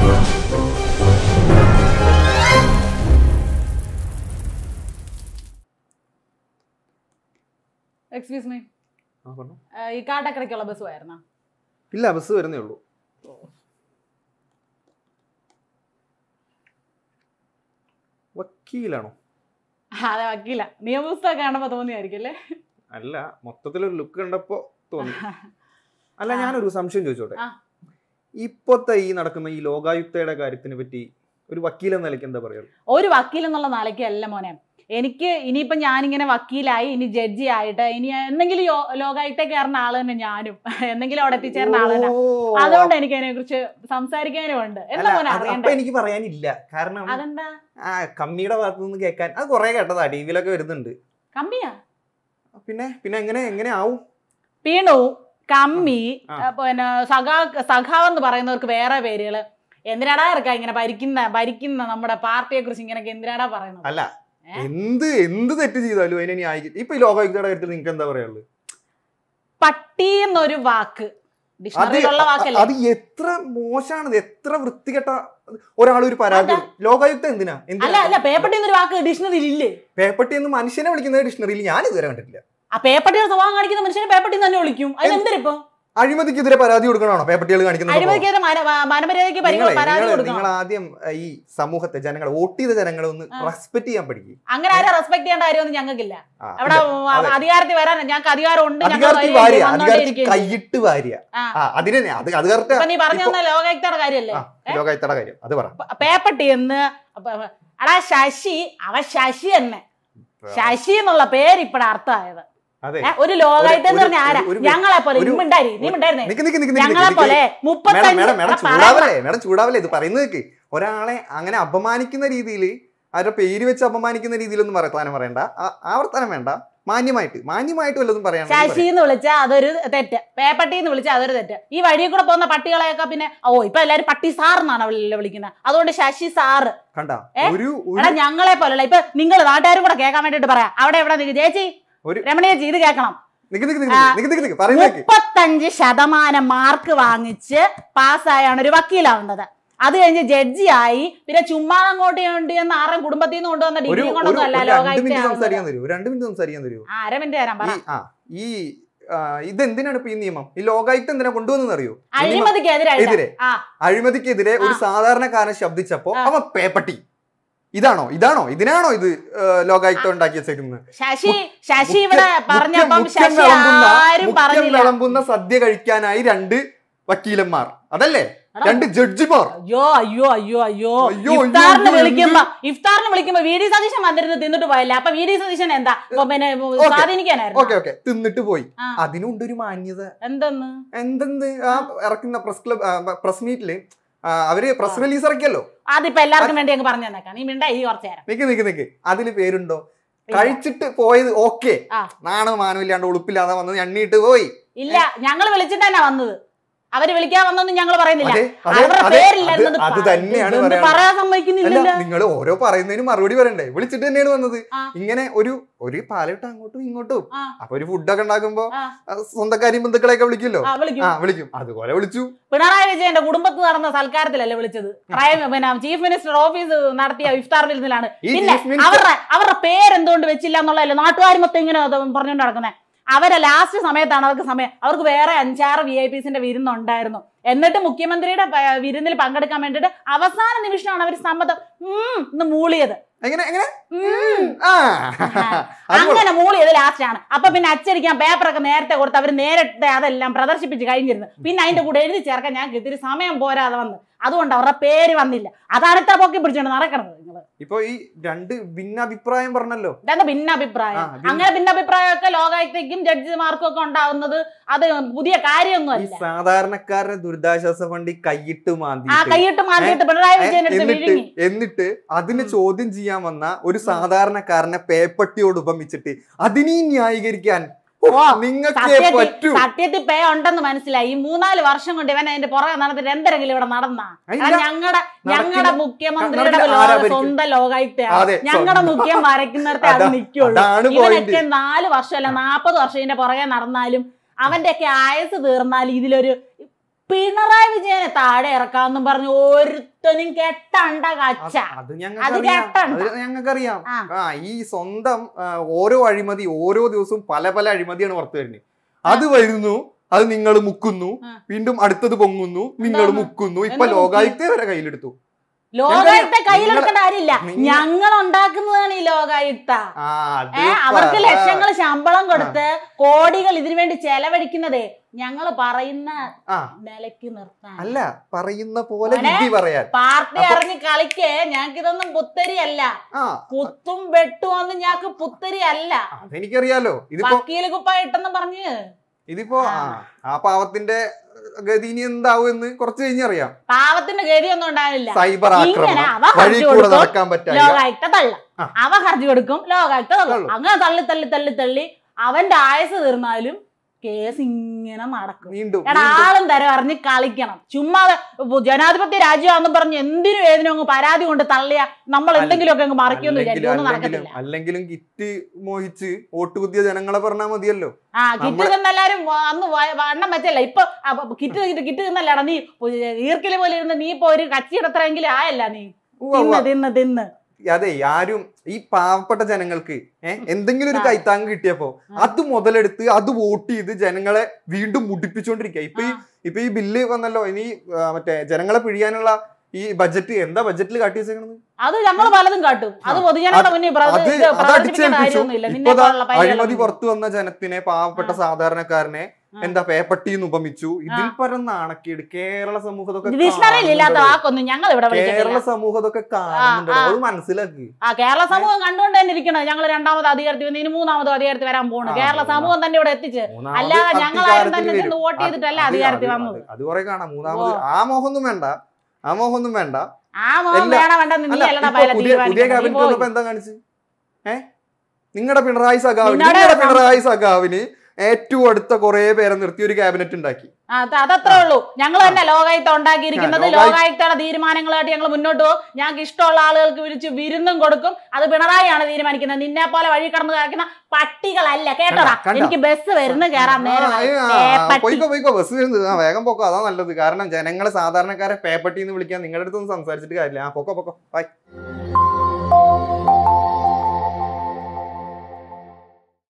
Excuse me ആ പറഞ്ഞു ഈ കാട്ടക്കരയ്ക്കുള്ള ബസ് ആയിരുന്നോ ഇല്ല ബസ് വരുന്നേ ഉള്ളൂ വക്കീലാണോ അതെ വക്കീല നിയമപുസ്തകം കാണുമ്പോ തോന്നിയായിരിക്കും അല്ലേ അല്ല മൊത്തത്തിലൊരു ലുക്ക് കണ്ടപ്പോ തോന്നി അല്ല ഞാനൊരു സംശയം ചോദിച്ചോട്ടെ ആ. ഇപ്പോഴത്തെ ഈ നടക്കുന്ന ഈ ലോകായുക്തയുടെ കാര്യത്തിനെ പറ്റി ഒരു വക്കീൽ എന്ന നിലയ്ക്ക് എന്താ പറയുക ഒരു വക്കീൽ എന്നുള്ള നാളേക്ക് അല്ല മോനെ എനിക്ക് ഇനിയിപ്പോ ഞാനിങ്ങനെ വക്കീലായി ഇനി ജഡ്ജി ആയിട്ട് ഇനി എന്തെങ്കിലും യോ- ലോകായുക്ത കയറുന്ന ആള് തന്നെ ഞാനും എന്തെങ്കിലും അവിടെ എത്തിച്ചേർന്ന ആള് തന്നെ അതുകൊണ്ട് എനിക്ക് അതിനെ കുറിച്ച് സംസാരിക്കാനും ഉണ്ട് എന്താ മോനെ അപ്പൊ അറിയണ്ടേ എനിക്ക് പറയാനില്ല കാരണം അതെന്താ ആ കമ്മിയുടെ ഭാഗത്തു നിന്ന് കേൾക്കാൻ അത് കുറെ കേട്ടതാ ടി വിയിലൊക്കെ വരുന്നുണ്ട് കമ്മിയാ പിന്നെ പിന്നെ എങ്ങനെ എങ്ങനെ ആവും പീണു കമ്മി ആ. ആ, പിന്നെ സഖാ സഖാവെന്ന് പറയുന്നവർക്ക് വേറെ പേരുകള് എന്തിനാടാ ഇറക്കാ ഇങ്ങനെ ഭരിക്കുന്ന ഭരിക്കുന്ന നമ്മുടെ പാർട്ടിയെ കുറിച്ച് ഇങ്ങനെയൊക്കെ എന്തിനാടാ പറയുന്നത് അല്ല ഏ? എന്ത് എന്ത് തെറ്റ് ചെയ്താലും അതിനെ ന്യായിക്കും ഇപ്പൊ ഈ ലോകായുക്തയുടെ കാര്യത്തിൽ നിങ്ങൾക്ക് എന്താ പറയാനുള്ളത് പട്ടി എന്നൊരു വാക്ക് അത് ഡിക്ഷണറിയിലുള്ള വാക്കല്ലേ അത് എത്ര മോശമാണത് എത്ര വൃത്തികെട്ട ഒരാൾ ഒരു പരാതി ലോകായുക്ത എന്തിനാ അല്ല എന്തിനാ അല്ല പേപ്പട്ടി എന്നൊരു വാക്ക് ഡിക്ഷണറിയിൽ ഇല്ലേ പേപ്പട്ടി എന്ന് മനുഷ്യനെ വിളിക്കുന്ന ഡിക്ഷണറിയിൽ ഞാൻ ഇതുവരെ കണ്ടിട്ടില്ല ആ പേപ്പട്ടിയുടെ സ്വഭാവം കാണിക്കുന്ന മനുഷ്യനെ പേപ്പട്ടി എന്ന് തന്നെ വിളിക്കും അതിനെന്തിനിപ്പോ അഴിമതിക്കെതിരെ പരാതി കൊടുക്കണോ പേപ്പട്ടികൾ കാണിക്കുന്ന സ്വഭാവം? അഴിമതിക്കെതിരെ മന- മ- മനമര്യാദയ്ക്ക് പരിഗ- നിങ്ങളെ- പരാതി നിങ്ങളെ- കൊടുക്കണം നിങ്ങൾ ആദ്യം ഏഹ്, ഈ സമൂഹത്തെ ജനങ്ങളെ വോട്ട് ചെയ്ത ജനങ്ങളെ ഒന്ന് ആ. റെസ്പെക്ട് ചെയ്യാൻ പഠിക്കും അങ്ങനെ ആരും റെസ്പെക്ട് ചെയ്യേണ്ട കാര്യമൊന്നും ഞങ്ങൾക്കില്ല അവിടെ അതെ. അധികാരത്തിൽ വരാൻ ഞങ്ങൾക്ക് അധികാരം ഉണ്ട് ഞങ്ങൾ അധികാരത്തിൽ വരികയും വാര്യ ചെയ്യും, അധികാരത്തിൽ വന്നുകൊണ്ടേയിരിക്കുകയും ചെയ്യും. കൈയിട്ട് വാര്യ ആ. ആ അതിനെ അത് അത് കറക്റ്റ് ഇപ്പൊ നീ പറഞ്ഞു തന്ന ലോകായുക്തയുടെ കാര്യല്ലേ ലോകായുക്തയുടെ കാര്യം അത് പറ പ- പേപ്പട്ടി എന്ന് അപ്പൊ- എടാ ശശി അവ ശശി തന്നെ ശശി എന്നുള്ള പേര് ഇപ്പഴ അർത്ഥമായത് അതെ ഏ, ഒരു ലോകായുക്ത എന്ന് ഒരു- പറഞ്ഞ ആരാ ഒരു- ഒരു- ഞങ്ങളെ പോലെ ഒരു- ഇമ്മുണ്ടായി നീ ഉണ്ടായിരുന്നേ നിക്ക് നിക്ക് നിക്ക് നിക്ക് ഞങ്ങളെ നിക്ക് പോലെ മേഡം മുപ്പത്തഞ്ച് മേഡം മേഡം എടാ, പറയണ്ട. ചൂടാവല്ലേ മേഡം ചൂടാവല്ലേ ഇത് പറയുന്നത് കേക്ക് ഒരാളെ അങ്ങനെ അപമാനിക്കുന്ന രീതിയിൽ അവരുടെ പേര് വെച്ച് അപമാനിക്കുന്ന രീതിയിലൊന്നും വർത്താനം പറയണ്ട ആ- ആ വർത്താനം വേണ്ട മാന്യമായിട്ട് മാന്യമായിട്ട് വല്ലതും പറയാൻ ശശി എന്ന് വിളിച്ചാൽ അതൊരു തെറ്റ് പേപ്പട്ടി എന്ന് വിളിച്ചാൽ അതൊരു തെറ്റ് ഈ വഴിയിൽ കൂടെ പോകുന്ന പട്ടികളെയൊക്കെ പിന്നെ ഓ ഇപ്പൊ എല്ലാരും പട്ടി സാർ എന്നാണ് വിളിക്കുന്നത് അതുകൊണ്ട് ശശി സാറ് കണ്ട ഏ? ഒരു ഒരു എടാ ഞങ്ങളെ പോലല്ല ഇപ്പൊ നിങ്ങൾ നാട്ടുകാരും കൂടെ കേൾക്കാൻ വേണ്ടിട്ട് പറയാം അവിടെ എവിടെ നിൽക്ക് ചേച്ചി ഒരു- രമണി ചേച്ചി ഇത് കേൾക്കണം നിക്ക് നിക്ക് നിക്ക് നിക്ക് നിക്ക് നിക്ക് പറയുന്നേക്ക് മുപ്പത്തഞ്ച് ശതമാനം മാർക്ക് വാങ്ങിച്ച് പാസ്സായാണ് ഒരു വക്കീലാവുന്നത് അത് കഴിഞ്ഞ് ജഡ്ജിയായി പിന്നെ ചുമ്മാ അങ്ങോട്ട് വേണ്ടി എന്ന് ആരും കുടുംബത്തിൽ നിന്ന് കൊണ്ടുവന്ന ഒരു ഡിഗ്രി ഒരു കൊണ്ടൊന്നും അല്ല ഒരു രണ്ട് മിനിറ്റ് സംസാരിക്കാൻ ലോകായുക്ത തരൂ രണ്ട് മിനിറ്റ് സംസാരിക്കാൻ തരൂ ആ അര മിനിറ്റ് തരാം പറ ഈ ആ ഈ ആ, ഇതെന്തിനാണ് ഇപ്പൊ ഈ നിയമം ഈ ലോകായുക്ത എന്തിനാ കൊണ്ടുവന്നെന്ന് അറിയോ ഈ നിയമം അഴിമതിക്കെതിരായിട്ട് എതിരെ ആ അഴിമതിക്കെതിരെ ഒരു ആ. സാധാരണക്കാരൻ ശബ്ദിച്ചപ്പോ ആ. അവൻ പേപ്പട്ടി ഇതാണോ ഇതാണോ ഇതിനാണോ ഇത് ആ, ലോകായുക്ത ഉണ്ടാക്കി വെച്ചേക്കുന്നത് ശശി ശശി മുഖ്യ- ഇവിടെ മുഖ്യം- പറഞ്ഞപ്പം മുഖ്യം ശശി വിളമ്പുന്ന ആരും മുഖ്യം പറഞ്ഞില്ല വിളമ്പുന്ന സദ്യ കഴിക്കാനായി രണ്ട് വക്കീലന്മാർ അതല്ലേ എടാ, രണ്ട് ജഡ്ജിമാർ അയ്യോ അയ്യോ അയ്യോ അയ്യോ അയ്യോ, ഇഫ്താറിന് അയ്യോ, വിളിക്കുമ്പോ ഇഫ്താറിന് വിളിക്കുമ്പോ വി ഡി സതീശൻ വന്നിരുന്ന് തിന്നിട്ട് പോയല്ലേ അപ്പൊ വി ഡി സതീശൻ എന്താ ഇപ്പൊ പിന്നെ സ്വാധീനിക്കാനായിരുന്നു ഓക്കെ ഓക്കെ തിന്നിട്ട് പോയി ആ. അതിനുണ്ട് ഒരു മാന്യത എന്തെന്ന് എന്തെന്ത് ആ ഇറക്കുന്ന പ്രസ് ക്ലബ് പ്രസ് മീറ്റില് അവര് പ്രസ് റിലീസ് ഇറക്കിയല്ലോ അതിപ്പോ എല്ലാവർക്കും വേണ്ടി അങ്ങ് പറഞ്ഞു തന്നേക്കാം നീ മിണ്ടായി കുറച്ചു നേരം നിക്ക് നിക്ക് നിക്ക് അതില് പേരുണ്ടോ ഇല്ല. കഴിച്ചിട്ട് പോയത് ഓക്കെ ആ. നാണോ മാനമില്ലാണ്ട് ഉളുപ്പില്ലാതെ വന്നത് എണ്ണിയിട്ട് പോയി ഇല്ല ഞങ്ങൾ വിളിച്ചിട്ട് തന്നെ വന്നത് അവര് വിളിക്കാൻ വന്നൊന്നും ഞങ്ങൾ പറയുന്നില്ല അതെ അതെ അവരുടെ അതെ പേരില്ലായിരുന്നു അത് അത് തന്നെയാണ് ഇതൊന്നും പറയാനുള്ളത്. പറയാൻ അല്ല സമ്മതിക്കുന്നില്ല നിങ്ങൾ ഓരോ പറയുന്നതിനും മറുപടി പറയണ്ടേ വിളിച്ചിട്ട് തന്നെയാണ് വന്നത് ആ. ഇങ്ങനെ ഒരു ഒരു പാലിട്ട് അങ്ങോട്ടും ഇങ്ങോട്ടും ആ. അപ്പൊ ഒരു ഫുഡൊക്കെ ഉണ്ടാക്കുമ്പോ ആ. ആ, സ്വന്തക്കാരെയും ബന്ധുക്കളെയൊക്കെ വിളിക്കുമല്ലോ ആ വിളിക്കും ആ വിളിക്കും അതുപോലെ വിളിച്ചു പിണറായി വിജയന്റെ കുടുംബത്തിൽ നടന്ന സൽക്കാരത്തിലല്ലേ വിളിച്ചത് പ്രൈം പിന്നെ ചീഫ് മിനിസ്റ്റർ ഓഫീസ് നടത്തിയ ഇഫ്താർ വിരുന്നിലാണ് ഈ പിന്നെ ചീഫ് മിനിസ്റ്റർ അവരുടെ അവരുടെ പേരെന്തുകൊണ്ട് വെച്ചില്ല എന്നുള്ളതല്ലേ നാട്ടുകാർ മൊത്തം ഇങ്ങനെ അത് പറഞ്ഞുകൊണ്ട് നടക്കുന്നത് അവരെ ലാസ്റ്റ് സമയത്താണ് അവർക്ക് സമയം അവർക്ക് വേറെ അഞ്ചാറ് വി ഐ പിസിന്റെ വിരുന്നുണ്ടായിരുന്നു എന്നിട്ട് മുഖ്യമന്ത്രിയുടെ പ- വിരുന്നിൽ പങ്കെടുക്കാൻ വേണ്ടിയിട്ട് അവസാന നിമിഷമാണ് അവർ സമ്മതം ഉം എന്ന് മൂളിയത് എങ്ങനെ എങ്ങനെ ഉം. ആ അത് കൊള്ളാം. അങ്ങനെ മൂളിയത് ലാസ്റ്റ് ആണ് അപ്പൊ പിന്നെ അച്ചടിക്കാൻ പേപ്പറൊക്കെ നേരത്തെ കൊടുത്ത് അവർ നേരത്തെ അതെല്ലാം പ്രദർശിപ്പിച്ച് കഴിഞ്ഞിരുന്നു പിന്നെ അതിന്റെ കൂടെ എഴുതി ചേർക്കാൻ ഞങ്ങൾക്ക് ഇത്തിരി സമയം പോരാതെ വന്ന് അതുകൊണ്ട് അവരുടെ പേര് വന്നില്ല അതാണ് ഇത്ര പൊക്കി പിടിച്ചോണ്ട് നടക്കണത് നിങ്ങള് ഇപ്പൊ ഈ രണ്ട് ഭിന്നാഭിപ്രായം പറഞ്ഞല്ലോ ഇതെന്താ ഭിന്നാഭിപ്രായം ആ, ഭിന്ന- അങ്ങനെ ഭിന്നാഭിപ്രായമൊക്കെ ലോകായുക്തയ്ക്കും ജഡ്ജിമാർക്കും ഒക്കെ ഉണ്ടാവുന്നത് അത് പുതിയ കാര്യമൊന്നും ഈ അല്ല സാധാരണക്കാരുടെ ദുരിതാശ്വാസ ഫണ്ട് കൈയിട്ട് ആ മാന്തി കൈയിട്ട് മാറ്റിയിട്ട് പിണറായി വിജയൻ എടുത്ത് എന്നിട്ട് വിഴുങ്ങി എന്നിട്ട് അതിന് ഉം. ചോദ്യം ചെയ്യാൻ വന്ന ഒരു സാധാരണക്കാരനെ പേപ്പട്ടിയോട് ഉപമിച്ചിട്ട് അതിനെയും ന്യായീകരിക്കാൻ ഓ, നിങ്ങൾക്ക് സത്യത്തിൽ പറ്റൂ സത്യത്തിൽ പേ ഉണ്ടെന്ന് മനസ്സിലായി ഈ മൂന്നാല് വർഷം കൊണ്ട് ഇവൻ അതിന്റെ പുറകെ നടന്നിട്ട് എന്തെങ്കിലും ഇവിടെ നടന്നാ അതില്ല. ഞങ്ങളുടെ ഞങ്ങളുടെ മുഖ്യമന്ത്രിയുടെ നടക്കില്ല. ലോ- ആരാ ഭരിക്കും? സ്വന്തം ലോകായുക്തയാണ് അതെ, ഞങ്ങളുടെ സ്വന്തം. മുഖ്യം വരയ്ക്കുന്നിടത്തെ അത് അതാ- നിൽക്കുള്ളൂ അതാണ് ഇവനൊക്കെ point. നാല് വർഷം അല്ല നാപ്പത് വർഷം ഇതിന്റെ പുറകെ നടന്നാലും അവന്റെ ഒക്കെ ആയസ് തീർന്നാൽ ഇതിലൊരു പിണറായി വിജയനെ താഴെ ഇറക്കാന്നും പറഞ്ഞു ഒരുത്തനും കെട്ടണ്ട കച്ച അത് അത് ഞങ്ങൾക്കറിയാം കേട്ടണ്ട. അത് ഞങ്ങൾക്കറിയാം ആ. ആ ഈ സ്വന്തം ആ, ഓരോ അഴിമതി ഓരോ ദിവസവും പല പല അഴിമതിയാണ് പുറത്തു വരുന്നത് അത് വരുന്നു അത് നിങ്ങൾ മുക്കുന്നു ആ. വീണ്ടും അടുത്തത് പൊങ്ങുന്നു നിങ്ങൾ എന്താണ്? മുക്കുന്നു ഇപ്പൊ എന്താ ലോകായുക്തെ വരെ കയ്യിലെടുത്തു ലോകായുക്ത കയ്യിലെടുക്കേണ്ട കാര്യമില്ല നിങ്ങൾ- ഞങ്ങൾ ഉണ്ടാക്കുന്നതാണ് ഈ ലോകായുക്ത ആ അത് ഏ അവർക്ക് പറ. ലക്ഷങ്ങൾ ശമ്പളം കൊടുത്ത് കോടികൾ ഇതിനു വേണ്ടി ചെലവഴിക്കുന്നതേ ഞങ്ങൾ പറയുന്ന ആ നിലയ്ക്ക് നിർത്താൻ അല്ല പറയുന്ന പോലെ മോനെ, വിധി പറയാൻ പാർട്ടി അപ്പൊ- അറിഞ്ഞ് കളിക്കേ ഞങ്ങൾക്ക് ഇതൊന്നും പുത്തരി അല്ല ആ കുത്തും വെട്ടും ഒന്നും ഞങ്ങൾക്ക് പുത്തരി അല്ല അതെനിക്കറിയാലോ ഇതിപ്പോ വക്കീല് കുപ്പ ഇട്ടെന്ന് പറഞ്ഞ് ഇതിപ്പോ ആ ആ പാവത്തിന്റെ ഗതി ഇനി എന്താവും എന്ന് കുറച്ച് കഴിഞ്ഞറിയാം പാവത്തിന്റെ ഗതിയൊന്നും ഉണ്ടാവില്ല സൈബർ ഇങ്ങനെ ആക്രമണം അവ വഴി ഹർജി കൂടെ കൊടുക്കും നടക്കാൻ പറ്റാ ലോകായുക്ത തള്ള ആ. അവ ഹർജി കൊടുക്കും ലോകായുക്ത തള്ളും തള്ളും. അങ്ങനെ തള്ളി തള്ളി തള്ളി തള്ളി അവന്റെ ആയുസ് തീർന്നാലും കേസ് ഇങ്ങനെ നടക്കും വീണ്ടും എടാ വീണ്ടും. ആളും തരം അറിഞ്ഞ് കളിക്കണം ചുമ്മാ ഉ- ജനാധിപത്യ രാജ്യമാണെന്ന് പറഞ്ഞ് എന്തിനും ഏതിനും അങ്ങ് പരാതി കൊണ്ട് തള്ളിയ നമ്മൾ എന്തെങ്കിലുമൊക്കെ അങ്ങ് മറിക്കുമെന്ന് അല്ലെങ്കിലും വിചാരിക്കും ഒന്നും അല്ലെങ്കിലും നടക്കത്തില്ല അല്ലെങ്കിലും കിറ്റ് മോഹിച്ച് വോട്ട് കുത്തിയ ജനങ്ങളെ പറഞ്ഞാൽ മതിയല്ലോ ആ കിറ്റ് നമ്മള്- തിന്നെല്ലാരും വ- അന്ന് വ- വണ്ണം വെച്ചല്ല ഇപ്പൊ അപ്പൊ കിറ്റ് കിറ്റ് കിറ്റ് തിന്നല്ലടാ നീ ഈർക്കില് പോലെ ഇരുന്ന് നീ ഇപ്പൊ ഒരു കച്ചിടത്തെങ്കിലും ആയല്ല നീ ഉവ്വ ഉവ്വ. തിന്ന് തിന്ന് തിന്ന് അതെ ആരും ഈ പാവപ്പെട്ട ജനങ്ങൾക്ക് ഏഹ് എന്തെങ്കിലും ഒരു ആ. കൈത്താങ് കിട്ടിയപ്പോ ആ. അത് മുതലെടുത്ത് അത് വോട്ട് ചെയ്ത് ജനങ്ങളെ വീണ്ടും മുടിപ്പിച്ചോണ്ടിരിക്കുക ഇപ്പൊ ഈ ആ. ഇപ്പൊ ഈ ബില്ല് വന്നല്ലോ ഇനി ആ, മറ്റേ ജനങ്ങളെ പിഴിയാനുള്ള ഈ ബജറ്റ് എന്താ ബജറ്റിൽ കാട്ടി വെച്ചേക്കണത് അത് ഞങ്ങൾ പലതും കാട്ടും അത് ആ. പൊതുജനങ്ങളുടെ മുന്നിൽ പ്ര- അത് ഇത് അത് പ്രദർശിപ്പിക്കേണ്ട അടിച്ചേൽപ്പിച്ചു കാര്യമൊന്നുമില്ല നിന്നെ ഇപ്പൊ ദാ പോലുള്ള പരിപാടികളൊന്നും അഴിമതി പുറത്തു വന്ന ജനത്തിനെ പാവപ്പെട്ട ആ. സാധാരണക്കാരനെ ആ. എന്താ പേപ്പട്ടിന്ന് ഉപമിച്ചു ഇതിൽ ആ. പരം നാണക്കേട് കേരള സമൂഹം ഇതൊക്കെ ഡിക്ഷണറിയിൽ ഇല്ലാത്ത കാണുന്നുണ്ടോ? വാക്കൊന്നും ഞങ്ങൾ ഇവിടെ കേരള വിളിച്ചിട്ടില്ല സമൂഹം ഇതൊക്കെ കാണുന്നുണ്ടോ ആ. അത് മനസ്സിലാക്കി ആ കേരള സമൂഹം കണ്ടുകൊണ്ട് തന്നെ ഇരിക്കണം ഞങ്ങൾ രണ്ടാമത് അധികാരത്തിൽ വന്ന് ഇനി മൂന്നാമത് അധികാരത്തിൽ വരാൻ പോകണം ആ, കേരള മൂന്നാ- സമൂഹം തന്നെ ഇവിടെ എത്തിച്ച് മൂന്നാമത് അല്ലാതെ ഞങ്ങളാരും അധികാരത്തിൽ തന്നെ വരും. നിന്ന് വോട്ട് അത് ചെയ്തിട്ടല്ല അത് അധികാരത്തിൽ അത് വന്നത് അത് കുറെ കാണാം മൂന്നാമത് ആ മോഹമൊന്നും വേണ്ട ആ മോഹമൊന്നും വേണ്ട ആ മോഹം എല്ലാ- വേണം വേണ്ട നീ അല്ല അല്ലടാ ഇപ്പൊ പൈല പുതിയ പുതിയ തീരുമാനിക്കുന്നത്. നീ ക്യാബിനറ്റ് പോയി. വന്നപ്പോ എന്താ കാണിച്ച് ഏ നിങ്ങളുടെ പിണറായി സഖാവിന് നിങ്ങളുടെ നിങ്ങളുടെ പിണറായി സഖാവിന് ഏറ്റവും അടുത്ത കുറെ പേരെ നിർത്തി ഒരു ക്യാബിനറ്റ് ഉണ്ടാക്കി ആ, അത് അതത്രേ ഉള്ളൂ ഞങ്ങൾ തന്നെ ലോകായുക്ത ഉണ്ടാക്കിയിരിക്കുന്നത് ആ, ലോകായു- ലോകായുക്തയുടെ തീരുമാനങ്ങളായിട്ട് ഞങ്ങൾ മുന്നോട്ട് പോകും ഞങ്ങൾക്ക് ഇഷ്ടമുള്ള ആളുകൾക്ക് വിളിച്ച് വിരുന്നും കൊടുക്കും അത് പിണറായിയാണ് തീരുമാനിക്കുന്നത് നിന്നെ പോലെ വഴി കടന്ന് കാക്കുന്ന പട്ടികളല്ല കേട്ടോടാ കണ്ട, കണ്ട. എനിക്ക് ബസ് വരുന്ന കയറാൻ നേരം ആ, ആ, ആ, പോയിക്കോ പോയിക്കോ ബസ് വരുന്നത് ആ വേഗം പോക്കോ അതാ നല്ലത് കാരണം ജനങ്ങളെ സാധാരണക്കാരെ പേപ്പട്ടിന്ന് വിളിക്കാൻ നിങ്ങളുടെ അടുത്തൊന്നും സംസാരിച്ചിട്ട് കാര്യമില്ല ആ പൊക്കോ പൊക്കോ ബൈ